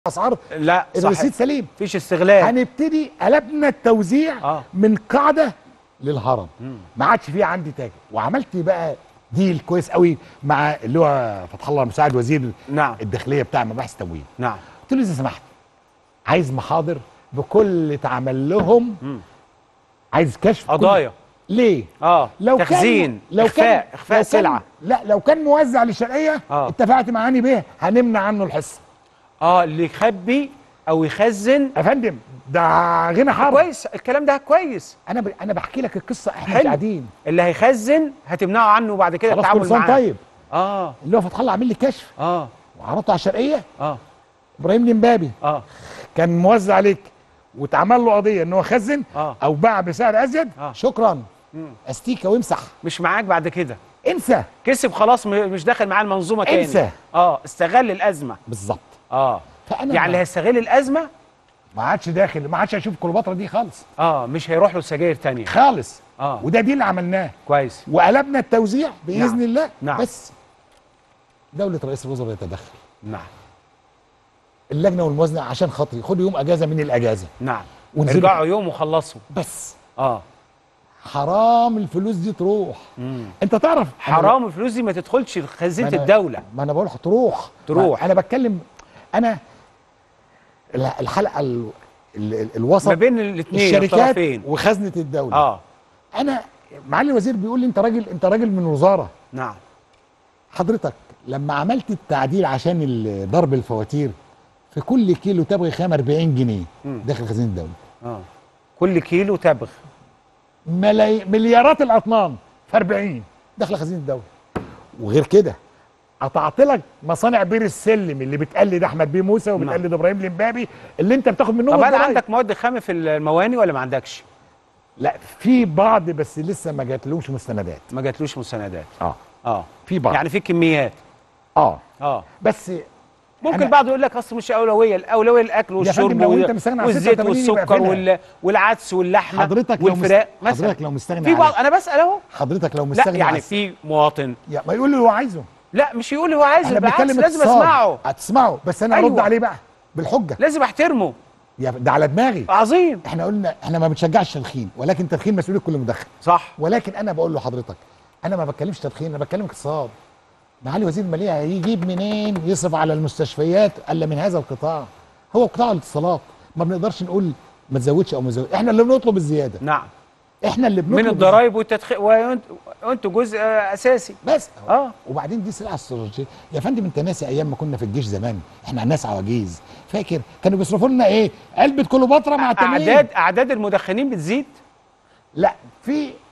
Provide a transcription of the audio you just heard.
اسعار لا الرصيد صحيح سليم مفيش استغلال هنبتدي قلبنا التوزيع آه. من قاعده للهرم ما عادش فيه عندي تاجر وعملت بقى ديل كويس قوي مع اللي هو فتح الله مساعد وزير نعم. الداخليه بتاع مباحث التموين نعم قلت له اذا سمحت عايز محاضر بكل اللي اتعمل لهم عايز كشف كل- قضايا ليه؟ اه لو تخزين كان لو اخفاء كان اخفاء لو كان- سلعه لا لو كان موزع للشرقيه آه. اتفقت مع هاني بيه هنمنع عنه الحصه اه اللي يخبي او يخزن يا فندم ده غنى حرب كويس الكلام ده كويس انا ب... انا بحكي لك القصه احنا مش حلو. قاعدين اللي هيخزن هتمنعه عنه بعد كده خلاص التعامل كل سنه معاه طيب اه اللي هو فتح الله عامل لي كشف اه وعرضته على الشرقيه اه ابراهيم الامبابي اه كان موزع عليك واتعمل له قضيه ان هو خزن آه. او باع بسعر ازيد آه. شكرا استيكه وامسح مش معاك بعد كده انسى كسب خلاص م- مش داخل معاه المنظومه تاني انسى. اه استغل الازمه بالظبط اه فانا يعني اللي هيستغل الازمه ما عادش داخل ما عادش هيشوف كليوباترا دي خالص اه مش هيروح له سجاير تانية خالص آه. وده دي اللي عملناه كويس وقلبنا التوزيع باذن نعم. الله نعم. بس دوله رئيس الوزراء يتدخل نعم اللجنه والموازنه عشان خاطري خدوا يوم اجازه من الاجازه نعم ونزلوا. ارجعوا يوم وخلصوا بس اه حرام الفلوس دي تروح مم. انت تعرف حرام الفلوس دي ما تدخلش ما خزينه أنا- الدوله ما انا بقول لك تروح تروح. ما انا بتكلم انا ال- الحلقه ال... ال... ال... الوسط ما بين الاثنين الشركات الطرفين وخزنه الدوله اه انا معالي الوزير بيقول لي انت راجل انت راجل من وزاره نعم حضرتك لما عملت التعديل عشان ال- ضرب الفواتير في كل كيلو تبغ خام 40 جنيه مم. داخل خزينه الدوله اه كل كيلو تبغ ملاي... مليارات الاطنان في 40 داخله خزينه الدوله وغير كده قطعت لك مصانع بير السلم اللي بتقلد احمد بيه موسى وبتقلد ابراهيم الامبابي اللي انت بتاخد منهم طب هل الضرايب. عندك مواد خام في المواني ولا ما عندكش لا في بعض بس لسه ما جاتلوش مستندات ما جاتلوش مساندات اه اه في بعض يعني في كميات اه اه بس ممكن أنا- البعض يقول لك اصل مش اولويه الاولويه الاكل والشرب فندم لو وال- أنت مستغني عن والزيت 86 يبقى والسكر فينها. وال... والعدس واللحمه حضرتك لو والفراخ مست- مثلا حضرتك لو مستغني في بعض عن- انا بسال اهو حضرتك لو لا مستغني يعني عن- في مواطن يا ما يقول اللي هو عايزه لا مش يقول هو عايز احنا بالعكس بنتكلم لازم اقتصاد. اسمعه هتسمعه بس انا أيوة. ارد عليه بقى بالحجه لازم احترمه يا ده على دماغي عظيم احنا قلنا احنا ما بنشجعش التدخين ولكن التدخين مسؤوليه كل مدخن صح ولكن انا بقول لحضرتك انا ما بتكلمش تدخين انا بتكلم اقتصاد معالي وزير الماليه هيجيب منين يصرف على المستشفيات الا من هذا القطاع هو قطاع الاتصالات ما بنقدرش نقول ما تزودش او ما تزودش احنا اللي بنطلب الزياده نعم احنا اللي بنطلب من الضرائب والتدخين وانت وانتوا جزء آه، اساسي الزيادة. بس اه وبعدين دي سلعه استراتيجيه يا فندم انت ناسي ايام ما كنا في الجيش زمان احنا ناس عواجيز فاكر كانوا بيصرفوا لنا ايه علبه كليوباترا مع التمرين اعداد اعداد المدخنين بتزيد لا في